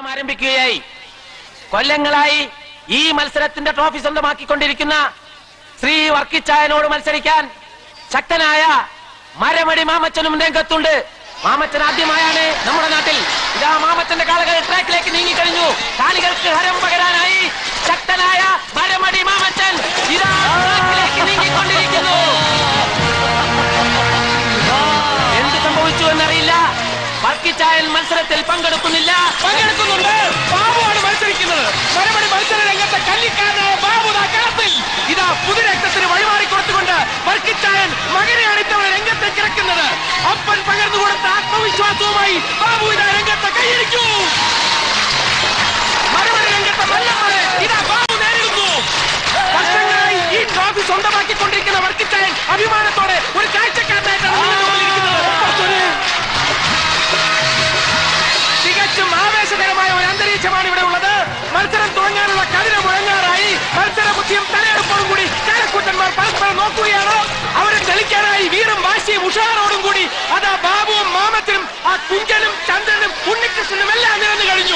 മത്സരം ആരംഭിക്കുകയായി കൊല്ലങ്ങളായി ഈ മത്സരത്തിന്റെ ട്രോഫി സ്വന്തമാക്കിക്കൊണ്ടിരിക്കുന്ന ശ്രീ വർക്കിച്ചായനോട് മത്സരിക്കാൻ ശക്തനായ മരമടി മാമച്ചനും രംഗത്തുണ്ട് മാമച്ചൻ ആദ്യമായാണ് നമ്മുടെ നാട്ടിൽ ഇതാ മാമച്ചന്റെ കാളുകൾ ട്രാക്കിലേക്ക് നീങ്ങിക്കഴിഞ്ഞു കാലികൾക്ക് ഹരം പകരാനായി ശക്തനായ മരമടി മാമച്ചൻ ഇതാ ട്രാക്കിലേക്ക് നീങ്ങിക്കൊണ്ടിരിക്കുന്നു എന്ത് സംഭവിച്ചു എന്നറിയില്ല വർക്കിച്ചായൻ മത്സരത്തിൽ പങ്കെടുക്കുന്നില്ല പങ്കെടുക്കുന്നുണ്ട് ബാബുവാണ് മത്സരിക്കുന്നത് മരമണി മത്സര രംഗത്തെ കല്ലിക്കാരനായ ബാബു ദാ കളത്തിൽ ഇതാ പുതുരക്തത്തിന് വഴിമാറി കൊടുത്തുകൊണ്ട് വർക്കിച്ചായൻ മകനെയാണ് ഇത്തവണ രംഗത്തേക്ക് ഇറക്കുന്നത് അപ്പൻ പകർന്നു കൊടുത്ത ആത്മവിശ്വാസവുമായി ബാബു ഇതാ രംഗത്തെ കൈയടിക്കൂ മരമണി രംഗത്തെ മല്ലന്മാരെ ഇതാ ബാബു നേരിടുന്നു വർഷങ്ങളായി ഈ ട്രോഫി സ്വന്തമാക്കിക്കൊണ്ടിരിക്കുന്ന വർക്കിച്ചായൻ അഭിമാനത്തോടെ ഒരു കാഴ്ചക്കാരനായിട്ടാണ് മുന്നോട്ട് വന്നിരിക്കുന്നത്. തികച്ചും ആവേശകരമായ ഒരു അന്തരീക്ഷമാണ് ഇവിടെ ഉള്ളത് മത്സരം തുടങ്ങാനുള്ള കതിര മുഴങ്ങാറായി മത്സര ബുദ്ധിയും തലയെടുപ്പോടും കൂടി കാരക്കൂട്ടന്മാർ പരസ്പരം നോക്കുകയാണ് അവരെ തെളിക്കാനായി വീറും വാശിയും ഉഷാറോടും കൂടി അതാ ബാബുവും മാമത്തിനും ആ കുഞ്ചനും ചന്ദ്രനും ഉണ്ണികൃഷ്ണനും എല്ലാം നിരന്നു കഴിഞ്ഞു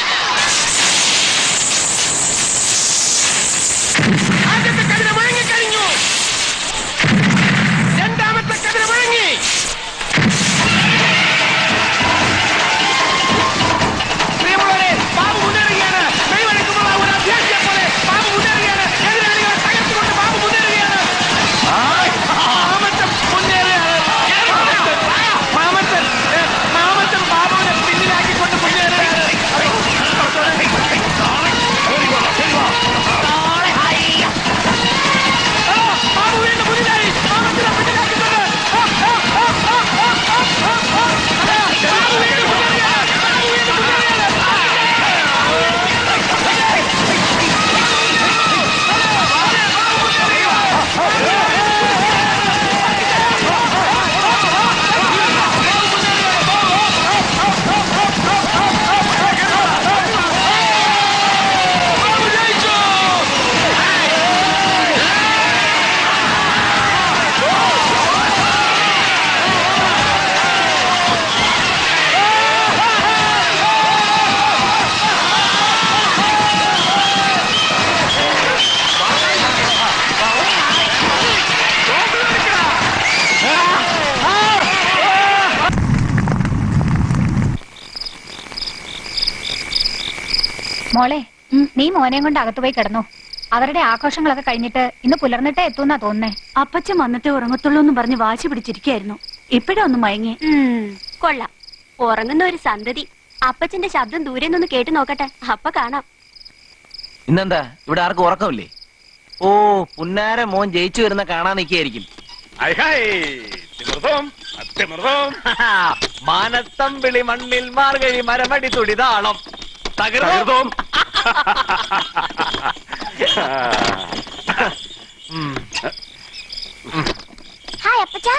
ആദ്യത്തെ കതിര മുഴങ്ങിക്കഴിഞ്ഞു രണ്ടാമത്തെ കതിര മുഴങ്ങി പ്രിയമുള്ളവരെ ബാബു മുന്നേറുകയാണ് കൈവഴക്കുമ്പോൾ ഒരു അഭ്യാസിയെ പോലെ ബാബു മുന്നേറുകയാണ് എതിരാളികളെ തകർത്തുകൊണ്ട് ബാബു മുന്നേറുകയാണ് മാമച്ചൻ മുന്നേറുകയാണ് മാമച്ചൻ ഏ, മാമച്ചൻ ബാബുവിനെ പിന്നിലാക്കിക്കൊണ്ട് മുന്നേറുകയാണ് ആ, ബാബു വീണ്ടും മുന്നിലായി മാമച്ചനെ പിന്നിലാക്കിക്കൊണ്ട് ആ, ആ, ആ, ആ, ആ, ആ, ആ, ആ. അതാ, ബാബു വീണ്ടും മുന്നേറുകയാണ് ബാബു വീണ്ടും മുന്നേറുകയാണ് മോളെ നീ മോനെയും കൊണ്ട് അകത്തു പോയി കിടന്നു അവരുടെ ആഘോഷങ്ങളൊക്കെ കഴിഞ്ഞിട്ട് ഇന്ന് പുലർന്നിട്ടേ എത്തൂന്നാ തോന്നുന്നേ അപ്പച്ചൻ വന്നിട്ടേ ഉറങ്ങത്തുള്ളൂ എന്ന് പറഞ്ഞ് വാശി പിടിച്ചിരിക്കായിരുന്നു ഇപ്പഴാ ഒന്ന് മയങ്ങി കൊള്ളാം ഉറങ്ങുന്ന ഒരു സന്തതി അപ്പച്ചന്റെ ശബ്ദം ദൂരെ നിന്ന് കേട്ടു നോക്കട്ടെ അപ്പൊ കാണാം ഇന്നെന്താ ഇവിടെ ആർക്കും ഉറക്കമില്ലേ ഓ പുന്നാര മോൻ ജയിച്ചു വരുന്ന കാണാൻ നിൽക്കുകയായിരിക്കും മാനത്തം വിളി മണ്ണിൽ മാർഗഴി മരമടി തുടിതാളം തകർന്നോം ഹായ് അപ്പച്ച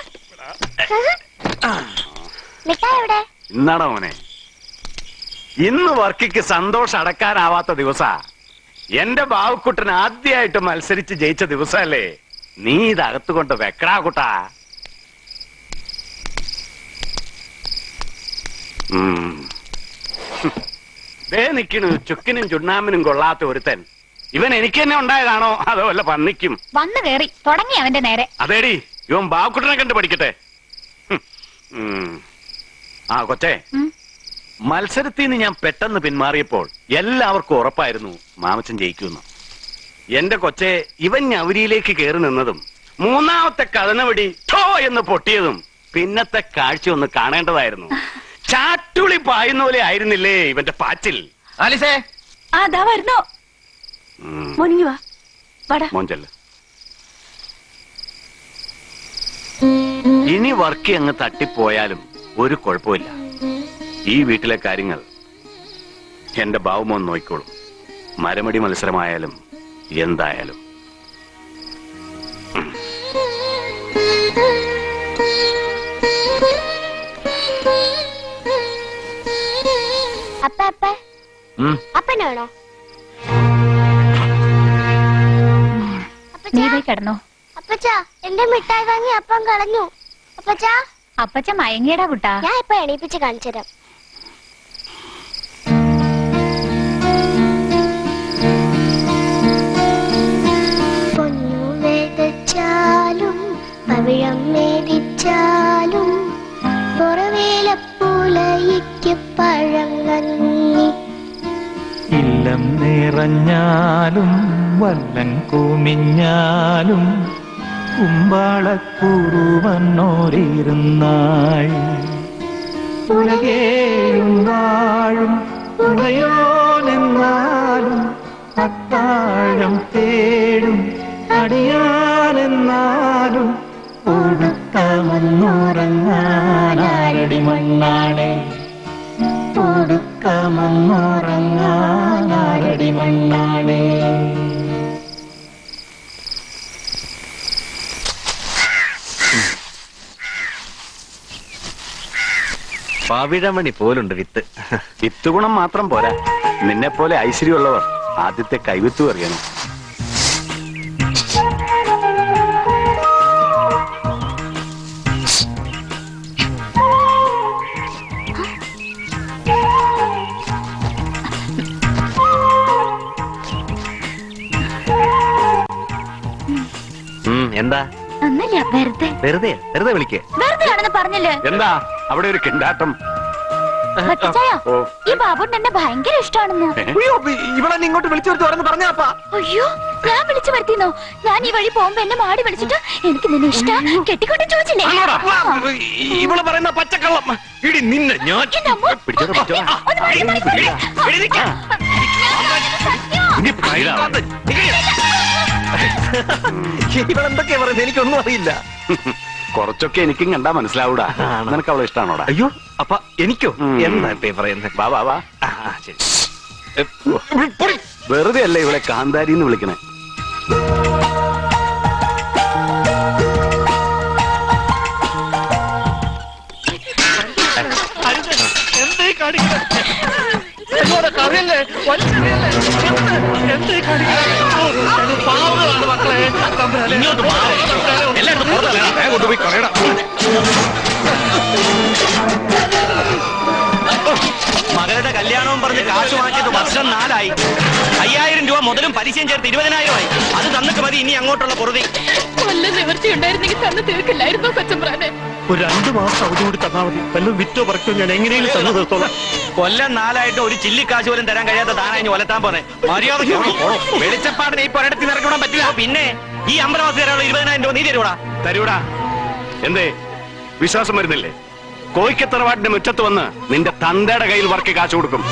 മിഠായി എവിടെ ഇന്നാണോ മോനെ ഇന്ന് വർക്കിക്ക് സന്തോഷം അടക്കാനാവാത്ത ദിവസ എന്റെ ബാവുക്കുട്ടൻ ആദ്യമായിട്ട് മത്സരിച്ച് ജയിച്ച ദിവസല്ലേ നീ ഇത് അകത്ത് കൊണ്ട് വെക്കടാ കുട്ടാ ഉം. ദേ നിക്കണു ചുക്കിനും ചുണ്ണാമ്പിനും കൊള്ളാത്ത ഒരുത്തൻ ഇവൻ എനിക്ക് തന്നെ ഉണ്ടായതാണോ അതോ വല്ല പന്നിക്കും വന്നു കേറി തുടങ്ങി അവന്റെ നേരെ അതേടി ഇവൻ ബാവുക്കുട്ടനെ കണ്ട് പഠിക്കട്ടെ ഹും. ഉം. ആ കൊച്ചേ ഉം. മത്സരത്തിൽ നിന്ന് ഞാൻ പെട്ടെന്ന് പിന്മാറിയപ്പോൾ എല്ലാവർക്കും ഉറപ്പായിരുന്നു മാമച്ചൻ ജയിക്കുമെന്ന് എന്റെ കൊച്ചെ ഇവൻ ഞവരിയിലേക്ക് കയറി നിന്നതും മൂന്നാമത്തെ കഥനവടി ഠോ എന്ന് പൊട്ടിയതും പിന്നത്തെ കാഴ്ച ഒന്ന് കാണേണ്ടതായിരുന്നു ചാട്ടുളി പായുന്ന പോലെ ആയിരുന്നില്ലേ ഇവന്റെ പാച്ചിൽ ആലിസേ ആ ദാ വരുന്നോ ഉം. മോനിങ്ങി വാ വാടാ മോഞ്ചല് ഇനി വർക്ക് അങ്ങ് തട്ടിപ്പോയാലും ഒരു കുഴപ്പമില്ല ഈ വീട്ടിലെ കാര്യങ്ങൾ എന്റെ ബാവുമോൻ നോക്കിക്കോളും മരമടി മത്സരമായാലും എന്തായാലും അപ്പ അപ്പ ഉം. അപ്പനാണോ നീ പോയി കിടന്നോ അപ്പച്ച എന്റെ മിഠായി വാങ്ങി അപ്പം കളഞ്ഞു അപ്പച്ച അപ്പച്ച മയങ്ങിയടാ കുട്ടാ ഞാൻ ഇപ്പൊ എണീപ്പിച്ച് കാണിച്ചു തരാം നിലം നിറഞ്ഞാലും വല്ലം കുമിഞ്ഞാലും കുമ്പാളക്കൂറുവന്നോരിരുന്നാൾ ഉലകേയും വാഴും ഉടയോനെന്നാലും അത്താഴം തേടും അടിയാനെന്നാലും ഒടുക്കമെന്നുറങ്ങാനാരടി മണ്ണാണേ ഒടുക്കമെന്നുറങ്ങാനാരടി മണ്ണാണേ പവിഴമണി പോലുണ്ട് വിത്ത് വിത്ത് ഗുണം മാത്രം പോരാ നിന്നെ പോലെ ഐശ്വര്യമുള്ളവർ ആദ്യത്തെ കൈവിത്തു അറിയണം ഉം, എന്താ ഒന്നല്ല വെറുതെ വെറുതെ വെറുതെ വിളിക്കേ വെറുതെ ആണെന്ന് പറഞ്ഞല്ലേ എന്താ അവിടെ ഒരു കിണ്ടാട്ടം ഭക്തിച്ചായ ഓ. ഈ ബാബുണ്ട് എന്നെ ഭയങ്കര ഇഷ്ടമാണെന്ന് അയ്യോ ഇവിടെ ഇങ്ങോട്ട് വിളിച്ചു വരുത്തി പറഞ്ഞ് പറഞ്ഞാപ്പാ അയ്യോ ഞാൻ വിളിച്ചു വരുത്തിന്നോ ഞാൻ ഈ വഴി പോകുമ്പോ എന്നെ മാടി വിളിച്ചിട്ട് എനിക്ക് നിന്നെ ഇഷ്ട കെട്ടിക്കൊണ്ട് ചോദിച്ചില്ലേ ആ. ഇവള് പറയുന്ന പച്ചക്കള്ളം ഇടി നിന്നെ ഞാൻ എന്റെ അമ്മോ. പിടിച്ചോടാ, പിടിച്ചോടാ. ഒന്ന് മാറി, മാറി, മാറി. ആ. ഇടി നിക്ക. ഞാൻ പറഞ്ഞത് സത്യം. ഇനി ഭയങ്കര- ഇവളെന്തൊക്കെയാ പറയുന്നത് എനിക്കൊന്നും അറിയില്ല കുറച്ചൊക്കെ എനിക്കും കണ്ടാ മനസ്സിലാവൂടാ നിനക്ക് അവളെ ഇഷ്ടാണോടാ അയ്യോ അപ്പ എനിക്കോ ഉം. എന്താ ഇപ്പൊ ഈ പറയുന്നത് വാ വാ വാ ആ, ആ, ശരി വെറുതെ അല്ല ഇവളെ കാന്താരി എന്ന് വിളിക്കണേ ഇങ്ങോട്ട് മാറ്. എല്ലായിടത്തും പുറത്തല്ലേ? വേഗം കൊണ്ടുപോയി കളയടാ. മകളുടെ കല്യാണവും പറഞ്ഞ് കാശ് വാങ്ങിയത് വർഷം നാലായി അയ്യായിരം രൂപ മുതലും പലിശയും ചേർത്ത് ഇരുപതിനായിരമായി അത് തന്നിട്ട് മതി ഇനി അങ്ങോട്ടുള്ള പൊറുതി നല്ല നിവൃത്തി ഉണ്ടായിരുന്നെങ്കിൽ തന്നു തീർക്കില്ലായിരുന്നോ കൊച്ചമ്പ്രാനെ ഒരു രണ്ടു മാസം അവധി കൂടി തന്നാ മതി വല്ലതും വിറ്റോ പറക്കോ ഞാൻ എങ്ങനെയും തന്നു തീർത്തോളാം കൊല്ലം നാലായിട്ട് ഒരു ചില്ലിക്കാശ് പോലും തരാൻ കഴിയാത്ത താനായി ഒലത്താൻ പോന്നെ മര്യാദ വെളിച്ചപ്പാടിനെ ഈ പൊരടത്തിൽ നിറക്കണം പറ്റില്ല പിന്നെ ഈ അമ്പലവാസി തരാനുള്ള ഇരുപതിനായിരം രൂപ നീ തരൂടാ തരൂടാ എന്തേ വിശ്വാസം വരുന്നില്ലേ കോയിക്കത്തറവാട്ടിന്റെ മുറ്റത്ത് വന്ന് നിന്റെ തന്തയുടെ കയ്യിൽ വർക്ക് കാശ് കൊടുക്കും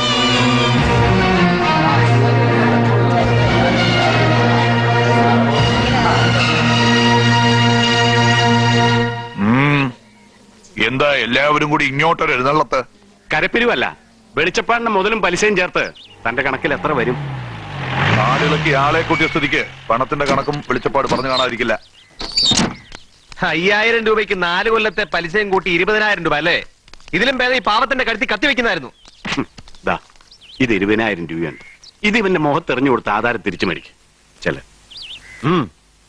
ഉം. എന്താ എല്ലാവരും കൂടി ഇങ്ങോട്ടൊരു എഴുന്നള്ളത്ത് കരപ്പിരിവല്ല വെളിച്ചപ്പാടിന്റെ മുതലും പലിശയും ചേർത്ത് തന്റെ കണക്കിൽ എത്ര വരും നാടുകളൊക്കെ ആളെ കൂട്ടിയ സ്ഥിതിക്ക് പണത്തിന്റെ കണക്കും വെളിച്ചപ്പാട് പറഞ്ഞു കാണാതിരിക്കില്ല അയ്യായിരം രൂപയ്ക്ക് നാല് കൊല്ലത്തെ പലിശയും കൂട്ടി ഇരുപതിനായിരം രൂപ അല്ലേ ഇതിലും ഭേദം ഈ പാവത്തിന്റെ കഴുത്തി കത്തിവെക്കുന്നായിരുന്നു ഹും, ദാ ഇത് ഇരുപതിനായിരം രൂപയാണ് ഇത് ഇവന്റെ മുഖത്തെറിഞ്ഞു കൊടുത്ത് ആധാരം തിരിച്ചു മേടിക്കും ചെല ഉം.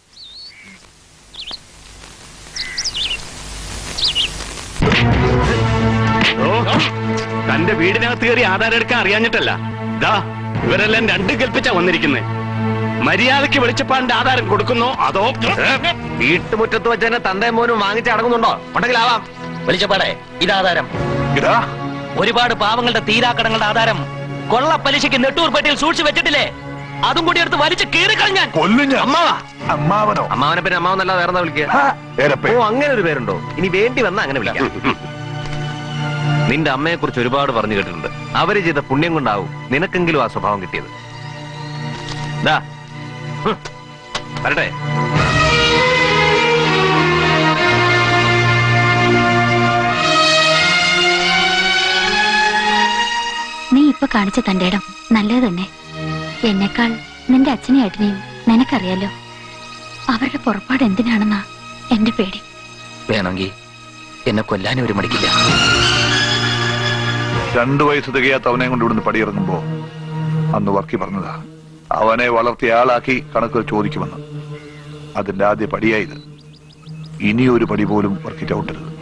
ഓ, തന്റെ വീടിനകത്ത് കയറി ആധാരം എടുക്കാൻ അറിയാഞ്ഞിട്ടല്ല ദാ ഇവരെല്ലാം രണ്ടും കൽപ്പിച്ചാ വന്നിരിക്കുന്നേ മര്യാദയ്ക്ക് വെളിച്ചപ്പാടിന്റെ ആധാരം കൊടുക്കുന്നോ അതോ ഏ? വീട്ടുമുറ്റത്ത് വെച്ച് തന്നെ തന്തയും മോനും വാങ്ങിച്ച് അടങ്ങുന്നുണ്ടോ ഉണ്ടെങ്കിലാവാം വിളിച്ചപ്പാടെ ഇതാധാരം ഇടാ ഒരുപാട് പാവങ്ങളുടെ തീരാക്കടങ്ങളുടെ ആധാരം കൊള്ള പലിശയ്ക്ക് നെട്ടൂർ പെട്ടിയിൽ സൂക്ഷിച്ചു വെച്ചിട്ടില്ലേ അതും കൂടി എടുത്ത് വലിച്ചു കീറിക്കളഞ്ഞാൻ കൊല്ലും ഞാൻ അമ്മാവാ അമ്മാവനോ അമ്മാവനെ പിന്നെ അമ്മാവനല്ല വേറെ വിളിക്കുക ഹാ, ഏരപ്പേ. ഓ അങ്ങനെ ഒരു പേരുണ്ടോ ഇനി വേണ്ടി വന്നാ അങ്ങനെ വിളിക്കാം നിന്റെ അമ്മയെ കുറിച്ച് ഒരുപാട് പറഞ്ഞു കേട്ടിട്ടുണ്ട് അവര് ചെയ്ത പുണ്യം കൊണ്ടാവും നിനക്കെങ്കിലും ആ സ്വഭാവം കിട്ടിയത് ദാ, ഹും, വരട്ടെ നീ ഇപ്പൊ കാണിച്ച തന്റെ ഇടം നല്ലത് തന്നെ എന്നെക്കാൾ നിന്റെ അച്ഛനെയും ഏട്ടനെയും നിനക്കറിയാലോ അവരുടെ പുറപ്പാട് എന്തിനാണെന്നാ എന്റെ പേടി വേണമെങ്കിൽ എന്നെ കൊല്ലാനും ഒരു മടിക്കില്ല രണ്ടു വയസ്സ് തികയാത്ത അവനെ കൊണ്ട് ഇവിടുന്ന് പടിയിറങ്ങുമ്പോ അന്ന് വർക്കി പറഞ്ഞതാ അവനെ വളർത്തിയ ആളാക്കി കണക്ക് ചോദിക്കുമെന്ന് അതിന്റെ ആദ്യ പടിയായത് ഇനി ഒരു പടി പോലും വർക്കി ചവിട്ടരുത്